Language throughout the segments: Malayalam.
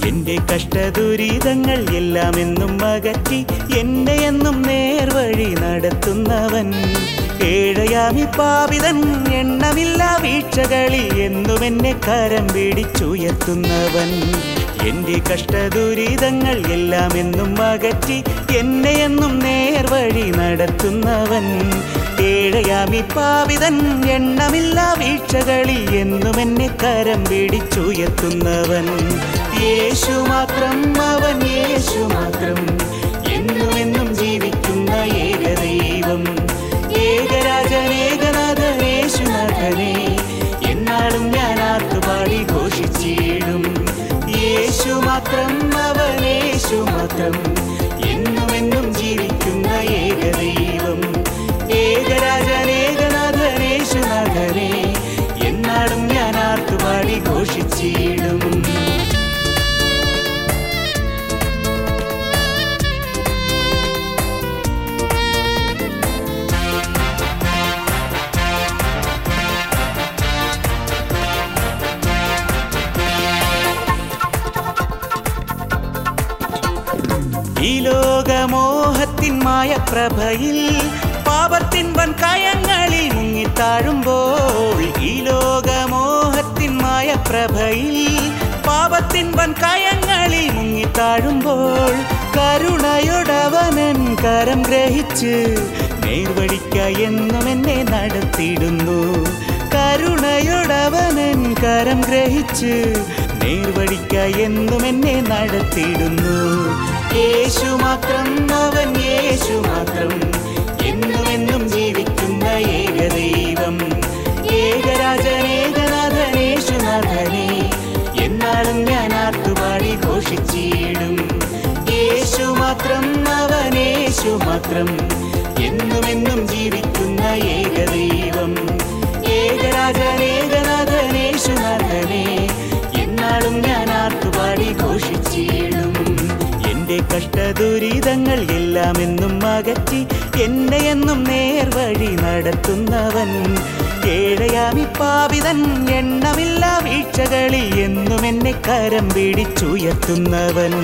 എന്റെ കഷ്ടദുരിതങ്ങൾ എല്ലാം എന്നും അകറ്റി എന്നെ എന്നും നേർവഴി നടത്തുന്നവൻ ഏഴയാമി പാപിതൻ എണ്ണമില്ല വീഴ്ചകളിൽ എന്നും എന്നെ കരം പിടിച്ചുയർത്തുന്നവൻ എന്റെ കഷ്ടദുരിതങ്ങൾ എല്ലാം എന്നും അകറ്റി എന്നെ എന്നും നേർവഴി നടത്തുന്നവൻ ഏഴയാമി പാവിതൻ എണ്ണമില്ല വീഴ്ചകളിൽ എന്നും എന്നെ കരം പിടിച്ചുയർത്തുന്നവൻ യേശു മാത്രം അവൻ യേശു മാത്രം എന്നും എന്നും ജീവിക്കുന്ന ഏകദൈവം ഏകരാജനേകനാഥൻ യേശുനാഥനെ എന്നാളും ഞാൻ ആർത്തുപാടി ഘോഷിച്ചിടും യേശു മാത്രം അവൻ യേശു മാത്രം എന്നും എന്നും ജീവിക്കുന്ന ഏകദൈവം ഏകരാജനേകനാഥൻ യേശുനാഥനെ എന്നാളും ഞാൻ ആർത്തുപാടി ഘോഷിച്ചിടും ഈ ലോകമോഹത്തിൻ മായപ്രഭയിൽ പാപത്തിൻ വൻ കയങ്ങളിൽ മുങ്ങിത്താഴുമ്പോൾ ഈ ലോകമോഹത്തിൻ മായപ്രഭയിൽ പാപത്തിൻ വൻ കയങ്ങളിൽ മുങ്ങിത്താഴുമ്പോൾ കരുണയൊടവനൻ കരം ഗ്രഹിച്ച് നേർവഴിക്ക എന്നും എന്നെ നടത്തിയിടുന്നു കരുണയൊടവനൻ കരം ഗ്രഹിച്ച് നേർവഴിക്ക എന്നും എന്നെ നടത്തിയിടുന്നു യേശു മാത്രം അവൻ യേശു മാത്രം എന്നും എന്നും ജീവിക്കുന്ന ഏകദൈവം ഏകരാജനേകനാഥൻ യേശുനാഥനെ എന്നാളും ഞാൻ ആർത്തുപാടി ഘോഷിച്ചിടും യേശു മാത്രം അവൻ യേശു മാത്രം എന്നും എന്നും ജീവിക്കുന്ന ഏകദൈവം ഏകരാജനേകനാഥൻ യേശുനാഥനെ എന്നാളും ഞാൻ ആർത്തുപാടി ഘോഷിച്ചിടും എന്റെ കഷ്ടദുരിതങ്ങൾ എല്ലാം എന്നും അകറ്റി എന്നെ എന്നും നേർവഴി നടത്തുന്നവൻ ഏഴയാമി പാപിതൻ എണ്ണമില്ല വീഴ്ചകളിൽ എന്നും എന്നെ കരം പിടിച്ചുയർത്തുന്നവൻ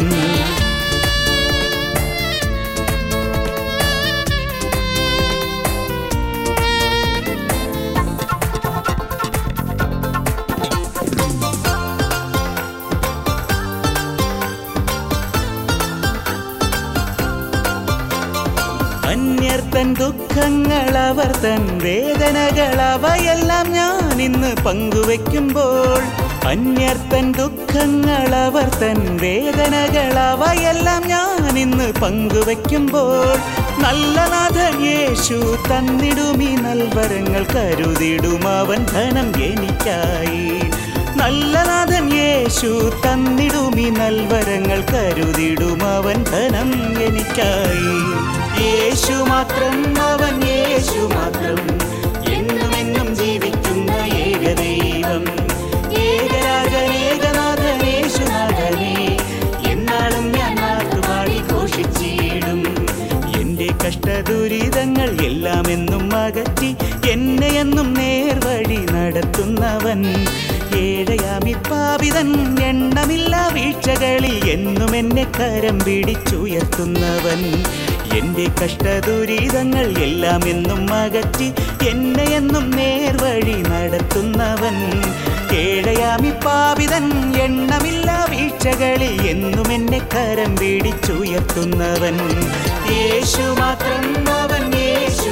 അന്യർ തൻ ദുഃഖങ്ങൾ അവർ തൻ വേദനകൾ അവയെല്ലാം ഞാൻ ഇന്ന് പങ്കുവെക്കുമ്പോൾ അന്യർ തൻ ദുഃഖങ്ങൾ അവർ തൻ വേദനകൾ അവയെല്ലാം ഞാൻ ഇന്ന് പങ്കുവെക്കുമ്പോൾ നല്ല നാഥൻ യേശു തന്നിടുമീ നൽവരങ്ങൾ കരുതിടും അവൻ ധനം എനിക്കായി നല്ല നാഥൻ യേശു തന്നിടുമീ നൽവരങ്ങൾ കരുതിടും അവൻ ധനം എനിക്കായി യേശു മാത്രം അവൻ യേശു മാത്രം എന്നും എന്നും ജീവിക്കുന്ന ഏകദൈവം ഏകരാജനേകനാഥൻ യേശുനാഥനെ എന്നാളും ഞാൻ നാട്ടുപാടി ഘോഷിച്ചിടും എന്റെ കഷ്ടദുരിതങ്ങൾ എല്ലാം എന്നും അകറ്റി എന്നെ എന്നും നേർവഴി നടത്തുന്നവൻ ഏഴയാമി പാപിതൻ എണ്ണമില്ല വീഴ്ചകളിൽ എന്നും എന്നെ കരം പിടിച്ചുയർത്തുന്നവൻ എന്റെ കഷ്ടദുരിതങ്ങൾ എല്ലാം എന്നും അകറ്റി എന്നെ എന്നും നേർവഴി നടത്തുന്നവൻ ഏഴയാമി പാപിതൻ എണ്ണമില്ല വീഴ്ചകളിൽ എന്നും എന്നെ കരം പിടിച്ചുയർത്തുന്നവൻ യേശു മാത്രം അവൻ യേശു